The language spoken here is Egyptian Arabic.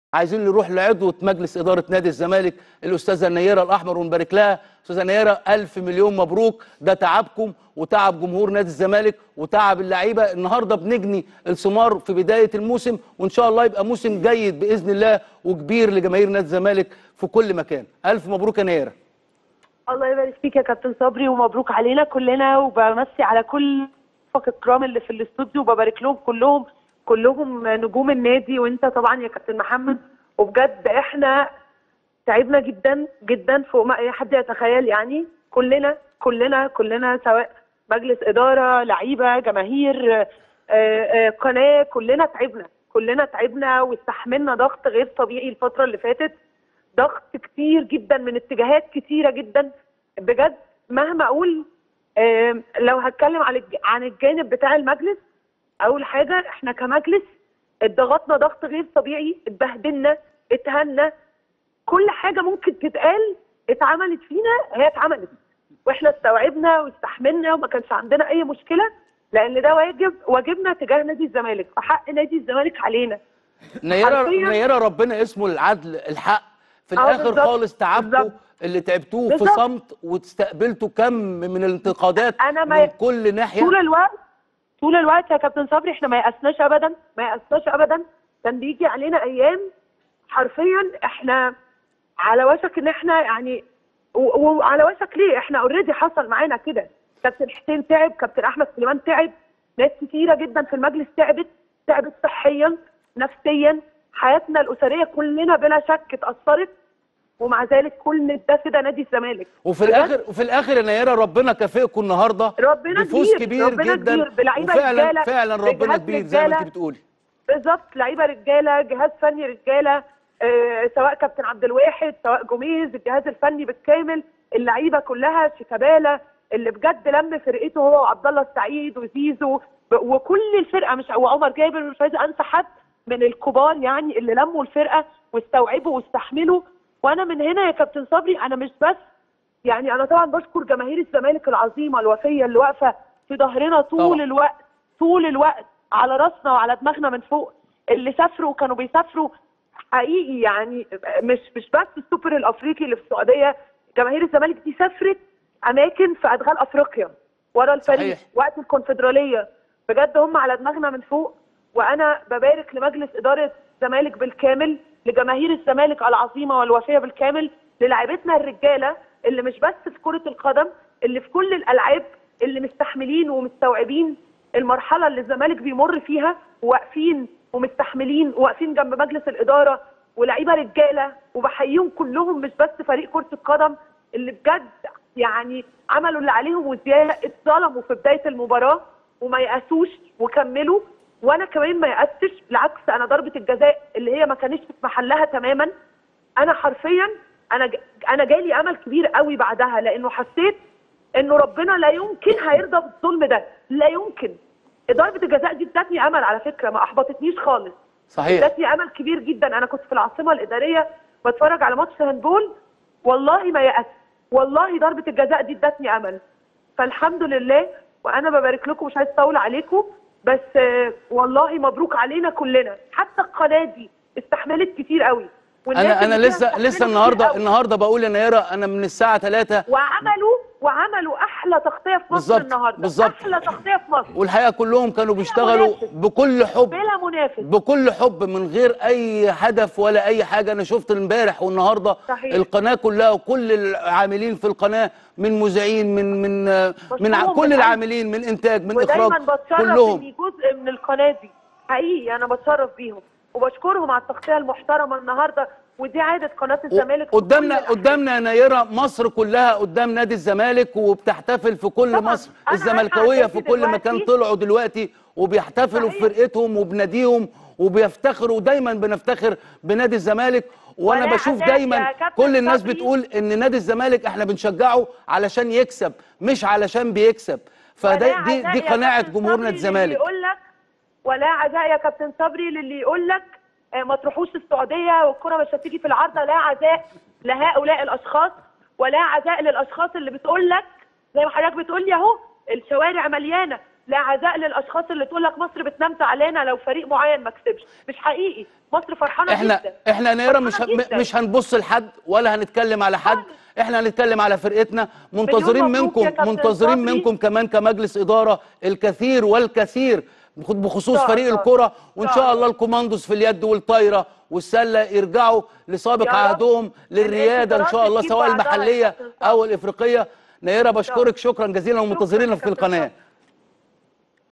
عايزين نروح لعضوة مجلس إدارة نادي الزمالك الأستاذة نيرة الأحمر ونبارك لها أستاذة نيرة ألف مليون مبروك ده تعبكم وتعب جمهور نادي الزمالك وتعب اللعيبة النهاردة بنجني الثمار في بداية الموسم وإن شاء الله يبقى موسم جيد بإذن الله وكبير لجماهير نادي الزمالك في كل مكان ألف مبروك يا نيرة الله يبارك فيك يا كابتن صبري ومبروك علينا كلنا وبمسي على كل فقط الكرام اللي في الاستوديو وببارك لهم كلهم كلهم نجوم النادي وانت طبعا يا كابتن محمد وبجد احنا تعبنا جدا جدا فوق ما اي حد يتخيل يعني كلنا كلنا كلنا سواء مجلس اداره لعيبه جماهير آه، آه، قناه كلنا تعبنا كلنا تعبنا واستحملنا ضغط غير طبيعي الفتره اللي فاتت ضغط كتير جدا من اتجاهات كتيره جدا بجد مهما اقول آم، لو هتكلم عن الج- عن الجانب بتاع المجلس اول حاجه احنا كمجلس اتضغطنا ضغط غير طبيعي اتبهدلنا اتهنا كل حاجه ممكن تتقال اتعملت فينا هي اتعملت واحنا استوعبنا واستحملنا وما كانش عندنا اي مشكله لان ده واجب واجبنا تجاه نادي الزمالك فحق نادي الزمالك علينا نيرة حرفياً. نيرة ربنا اسمه العدل الحق في آه، الآخر بالظبط، خالص تعبكم بالظبط. اللي تعبتوه في بالظبط. صمت واستقبلتوا كم من الانتقادات أنا ما- من كل ناحية طول الوقت طول الوقت يا كابتن صبري احنا ما يأسناش ابدا ما يأسناش ابدا كان بيجي علينا ايام حرفيا احنا على وشك ان احنا يعني و- وعلى وشك ليه احنا اوريدي حصل معانا كده كابتن حسين تعب كابتن احمد سليمان تعب ناس كتيره جدا في المجلس تعبت تعبت صحيا نفسيا حياتنا الاسريه كلنا بلا شك اتاثرت ومع ذلك كل ده فدا نادي الزمالك وفي بجد الاخر وفي الاخر يا نيره ربنا كافئكم النهارده ربنا بفوز كبير، كبير ربنا جدا كبير، بلعيبة وفعلا رجالة، فعلا ربنا بجهاز كبير زي ما رجالة. انت بتقولي بالظبط لعيبه رجاله جهاز فني رجاله آه سواء كابتن عبد الواحد سواء جوميز الجهاز الفني بالكامل اللعيبه كلها شيكابالا اللي بجد لم فرقته هو وعبد الله السعيد وزيزو ب- وكل الفرقه مش وعمر جابر مش عايزه انسى حد من الكبار يعني اللي لموا الفرقه واستوعبوا واستحملوا وانا من هنا يا كابتن صبري انا مش بس يعني انا طبعا بشكر جماهير الزمالك العظيمه الوفيه اللي واقفه في ظهرنا طول طبعاً. الوقت طول الوقت على راسنا وعلى دماغنا من فوق اللي سافروا كانوا بيسافروا حقيقي يعني مش مش بس السوبر الافريقي اللي في السعوديه جماهير الزمالك دي سافرت اماكن في ادغال افريقيا ورا الفريق صحيح. وقت الكونفدراليه بجد هم على دماغنا من فوق وانا ببارك لمجلس اداره الزمالك بالكامل لجماهير الزمالك العظيمه والوفيه بالكامل للاعيبتنا الرجاله اللي مش بس في كره القدم اللي في كل الالعاب اللي مستحملين ومستوعبين المرحله اللي الزمالك بيمر فيها وواقفين ومستحملين وواقفين جنب مجلس الاداره ولاعيبه رجاله وبحييهم كلهم مش بس فريق كره القدم اللي بجد يعني عملوا اللي عليهم وزياده اتظلموا في بدايه المباراه وما يأسوش وكملوا وانا كمان ما يأستش بالعكس انا ضربه الجزاء اللي هي ما كانتش في محلها تماما انا حرفيا انا ج- انا جالي امل كبير قوي بعدها لانه حسيت انه ربنا لا يمكن هيرضى بالظلم ده لا يمكن ضربه الجزاء دي ادتني امل على فكره ما احبطتنيش خالص صحيح ادتني امل كبير جدا انا كنت في العاصمه الاداريه بتفرج على ماتش هاندبول والله ما يأس والله ضربه الجزاء دي ادتني امل فالحمد لله وانا ببارك لكم مش عايز اطول عليكم بس آه، والله مبروك علينا كلنا حتى القناه دي استحملت كتير قوي والناس انا انا اللي فيها لسه لسه استحملت كتير النهارده قوي. النهارده بقول يا نيره انا من الساعه 3 وعملوا وعملوا احلى تغطيه في مصر بالظبط، النهارده بالظبط. احلى تغطيه في مصر والحقيقه كلهم كانوا بيشتغلوا منافس. بكل حب بلا منافس بكل حب من غير اي هدف ولا اي حاجه انا شفت امبارح والنهارده صحيح. القناه كلها وكل العاملين في القناه من مذيعين من من من ع- بشكرهم كل بالقلب. العاملين من انتاج من اخراج ودايما بتشرف كلهم اني جزء من القناه دي حقيقي انا بتشرف بيهم وبشكرهم على التغطيه المحترمه النهارده ودي عاده قناه الزمالك في كل قدامنا الأحيان. قدامنا يا نيره مصر كلها قدام نادي الزمالك وبتحتفل في كل طبعاً. مصر أنا الزملكاويه رايحة في أدلي كل مكان دلوقتي. طلعوا دلوقتي وبيحتفلوا صحيح. بفرقتهم وبناديهم وبيفتخروا ودايما بنفتخر بنادي الزمالك وانا ولا بشوف عداء دايما يا كابتن كل الناس صبري. بتقول ان نادي الزمالك احنا بنشجعه علشان يكسب مش علشان بيكسب فده ولا دي عداء دي يا قناعه كابتن جمهور صبري نادي للي الزمالك يقول لك ولا عزاء يا كابتن صبري للي يقول لك آه، ما تروحوش السعوديه والكره مش هتيجي في العارضه لا عزاء لهؤلاء الاشخاص ولا عزاء للاشخاص اللي بتقول لك زي ما حضرتك بتقول لي اهو الشوارع مليانه لا عزاء للاشخاص اللي تقول لك مصر بتنام تعلانه لو فريق معين ما كسبش مش حقيقي مصر فرحانه احنا جدا احنا نيرة مش فرحانة ه- جداً. مش هنبص لحد ولا هنتكلم على حد احنا هنتكلم على فرقتنا منتظرين مبروك منكم يا كابتن منتظرين صبري. منكم كمان كمجلس اداره الكثير والكثير بخصوص إن شاء فريق الله. الكره وان إن شاء شاء الله الله. الكوماندوز في اليد والطايره والسله يرجعوا لسابق يا رب. عهدهم للرياده ان شاء الله الانتصارات سواء تجيب بعضها يا المحليه كابتن صبري. او الافريقيه نيره بشكرك شكرا جزيلا شكراً ومنتظرينك يا في كابتن القناه صبري.